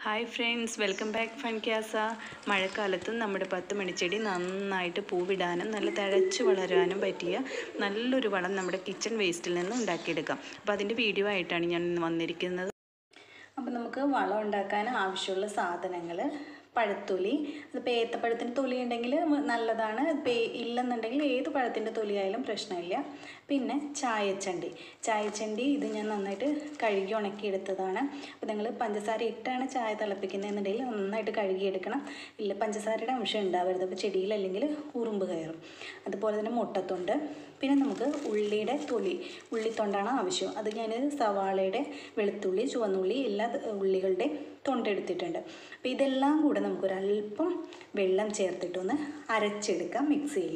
hi friends welcome back fun ക്യാസ മഴക്കാലത്തും നമ്മുടെ പത്ത് മണിച്ചെടി നന്നായിട്ട് പൂവിടാനും നല്ല തഴച്ചു വളരാനും പറ്റിയ നല്ലൊരു വളം നമ്മുടെ കിച്ചൺ വേസ്റ്റിൽ നിന്ന് ഉണ്ടാക്കിയെടുക്കാം അപ്പോൾ അതിൻ്റെ വീഡിയോ ആയിട്ടാണ് ഞാൻ ഇന്ന് വന്നിരിക്കുന്നത് അപ്പോൾ നമുക്ക് വളം ഉണ്ടാക്കാൻ ആവശ്യമുള്ള സാധനങ്ങൾ പഴത്തൊലി അതിപ്പോൾ ഏത്തപ്പഴത്തിൻ്റെ തൊലി ഉണ്ടെങ്കിൽ നല്ലതാണ് ഇപ്പോൾ ഇല്ലെന്നുണ്ടെങ്കിൽ ഏത് പഴത്തിൻ്റെ തൊലി ആയാലും പ്രശ്നമില്ല പിന്നെ ചായച്ചണ്ടി ചായച്ചണ്ടി ഇത് ഞാൻ നന്നായിട്ട് കഴുകി ഉണക്കിയെടുത്തതാണ് അപ്പോൾ നിങ്ങൾ പഞ്ചസാര ഇട്ടാണ് ചായ തിളപ്പിക്കുന്നതെന്നുണ്ടെങ്കിൽ നന്നായിട്ട് കഴുകിയെടുക്കണം ഇല്ല പഞ്ചസാരയുടെ അംശം ഉണ്ടാവരുത് അപ്പോൾ ചെടിയിൽ അല്ലെങ്കിൽ ഉറുമ്പ് കയറും അതുപോലെ തന്നെ മുട്ടത്തൊണ്ട് പിന്നെ നമുക്ക് ഉള്ളിയുടെ തൊലി ഉള്ളിത്തൊണ്ടാണ് ആവശ്യം അത് ഞാൻ സവാളയുടെ വെളുത്തുള്ളി ചുവന്നുള്ളി എല്ലാ ഉള്ളികളുടെ തൊണ്ടെടുത്തിട്ടുണ്ട് അപ്പോൾ ഇതെല്ലാം കൂടെ നമുക്കൊരല്പം വെള്ളം ചേർത്തിട്ടൊന്ന് അരച്ചെടുക്കാം മിക്സിയിൽ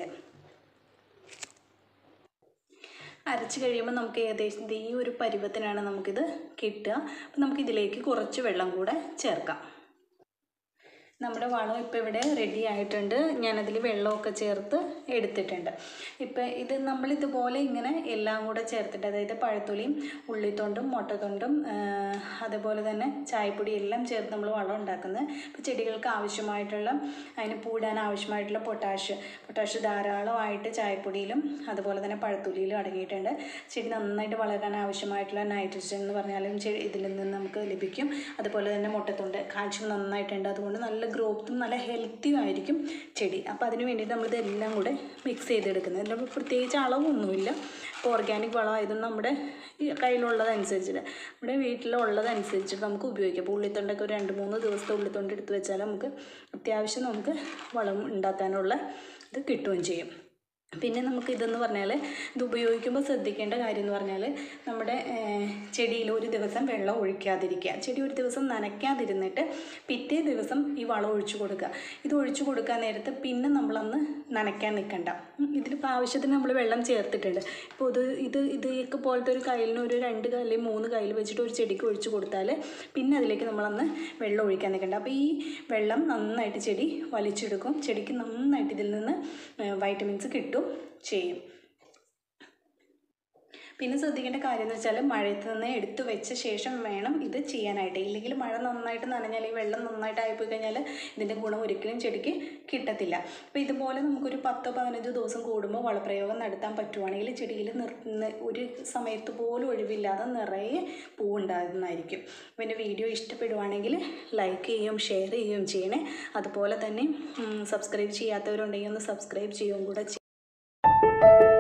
അരച്ച് കഴിയുമ്പോൾ നമുക്ക് ഏകദേശം ഈ ഒരു പരുവത്തിനാണ് നമുക്കിത് കിട്ടുക അപ്പം നമുക്കിതിലേക്ക് കുറച്ച് വെള്ളം കൂടെ ചേർക്കാം നമ്മുടെ വളം ഇപ്പോൾ ഇവിടെ റെഡി ആയിട്ടുണ്ട് ഞാനതിൽ വെള്ളമൊക്കെ ചേർത്ത് എടുത്തിട്ടുണ്ട് ഇപ്പം ഇത് നമ്മളിതുപോലെ ഇങ്ങനെ എല്ലാം കൂടെ ചേർത്തിട്ട് അതായത് പഴത്തൊലിയും ഉള്ളിത്തൊണ്ടും മുട്ടത്തൊണ്ടും അതുപോലെ തന്നെ ചായപ്പൊടി എല്ലാം ചേർത്ത് നമ്മൾ വളം ഉണ്ടാക്കുന്നത് ഇപ്പോൾ ചെടികൾക്ക് ആവശ്യമായിട്ടുള്ള അതിന് പൂടാൻ ആവശ്യമായിട്ടുള്ള പൊട്ടാഷ് പൊട്ടാഷ് ധാരാളമായിട്ട് ചായപ്പൊടിയിലും അതുപോലെ തന്നെ പഴത്തൊലിയിലും അടങ്ങിയിട്ടുണ്ട് ചെടി നന്നായിട്ട് വളരാൻ ആവശ്യമായിട്ടുള്ള നൈട്രജൻ എന്ന് പറഞ്ഞാലും ചെടി ഇതിൽ നിന്ന് നമുക്ക് ലഭിക്കും അതുപോലെ തന്നെ മുട്ടത്തൊണ്ട് കാൽഷ്യം നന്നായിട്ടുണ്ട് അതുകൊണ്ട് നല്ല ഗ്രോത്തും നല്ല ഹെൽത്തിയും ആയിരിക്കും ചെടി അപ്പോൾ അതിന് വേണ്ടിയിട്ട് നമ്മളിതെല്ലാം കൂടെ മിക്സ് ചെയ്തെടുക്കുന്നത് ഇതിൽ പ്രത്യേകിച്ച് അളവൊന്നുമില്ല ഇപ്പോൾ ഓർഗാനിക് വളമായതുകൊണ്ട് നമ്മുടെ ഈ കയ്യിലുള്ളതനുസരിച്ചിട്ട് നമ്മുടെ വീട്ടിലുള്ളതനുസരിച്ചിട്ട് നമുക്ക് ഉപയോഗിക്കാം ഇപ്പോൾ ഉള്ളിത്തൊണ്ടൊക്കെ ഒരു രണ്ട് മൂന്ന് ദിവസത്തെ ഉള്ളിത്തൊണ്ട് എടുത്ത് വെച്ചാൽ നമുക്ക് അത്യാവശ്യം നമുക്ക് വളം ഉണ്ടാക്കാനുള്ള ഇത് കിട്ടുകയും ചെയ്യും പിന്നെ നമുക്ക് ഇതെന്ന് പറഞ്ഞാൽ ഇത് ഉപയോഗിക്കുമ്പോൾ ശ്രദ്ധിക്കേണ്ട കാര്യം എന്ന് പറഞ്ഞാൽ നമ്മുടെ ചെടിയിൽ ഒരു ദിവസം വെള്ളം ഒഴിക്കാതിരിക്കുക ചെടി ഒരു ദിവസം നനയ്ക്കാതിരുന്നിട്ട് പിറ്റേ ദിവസം ഈ വളം ഒഴിച്ചു കൊടുക്കുക ഇത് ഒഴിച്ചു കൊടുക്കാൻ നേരത്ത് പിന്നെ നമ്മളന്ന് നനയ്ക്കാൻ നിൽക്കണ്ട ഇതിലിപ്പോൾ ആവശ്യത്തിന് നമ്മൾ വെള്ളം ചേർത്തിട്ടുണ്ട് ഇപ്പോൾ ഇത് ഇത് ഇതൊക്കെ പോലത്തെ ഒരു കയ്യിലിന് ഒരു രണ്ട് കല്ലിൽ മൂന്ന് കയ്യിൽ വെച്ചിട്ട് ഒരു ചെടിക്ക് ഒഴിച്ചു കൊടുത്താൽ പിന്നെ അതിലേക്ക് നമ്മളന്ന് വെള്ളം ഒഴിക്കാൻ നിൽക്കണ്ട അപ്പോൾ ഈ വെള്ളം നന്നായിട്ട് ചെടി വലിച്ചെടുക്കും ചെടിക്ക് നന്നായിട്ട് ഇതിൽ നിന്ന് വൈറ്റമിൻസ് കിട്ടും ചെയ്യും പിന്നെ ശ്രദ്ധിക്കേണ്ട കാര്യം എന്ന് വെച്ചാൽ മഴയത്ത് നിന്ന് എടുത്തു വെച്ച ശേഷം വേണം ഇത് ചെയ്യാനായിട്ട് ഇല്ലെങ്കിൽ മഴ നന്നായിട്ട് നനഞ്ഞാൽ ഈ വെള്ളം നന്നായിട്ട് ആയിപ്പോയി കഴിഞ്ഞാൽ ഇതിൻ്റെ ഗുണം ഒരിക്കലും ചെടിക്ക് കിട്ടത്തില്ല അപ്പോൾ ഇതുപോലെ നമുക്കൊരു പത്തോ പതിനഞ്ചോ ദിവസം കൂടുമ്പോൾ വളപ്രയോഗം നടത്താൻ പറ്റുവാണെങ്കിൽ ചെടിയിൽ നിർ ഒരു സമയത്ത് പോലും ഒഴിവില്ലാതെ നിറയെ പൂവുണ്ടാകുന്നതായിരിക്കും അപ്പോൾ എൻ്റെ വീഡിയോ ഇഷ്ടപ്പെടുവാണെങ്കിൽ ലൈക്ക് ചെയ്യുകയും ഷെയർ ചെയ്യുകയും ചെയ്യണേ അതുപോലെ തന്നെ സബ്സ്ക്രൈബ് ചെയ്യാത്തവരുണ്ടെങ്കിൽ ഒന്ന് സബ്സ്ക്രൈബ് ചെയ്യുകയും കൂടെ ചെയ്യും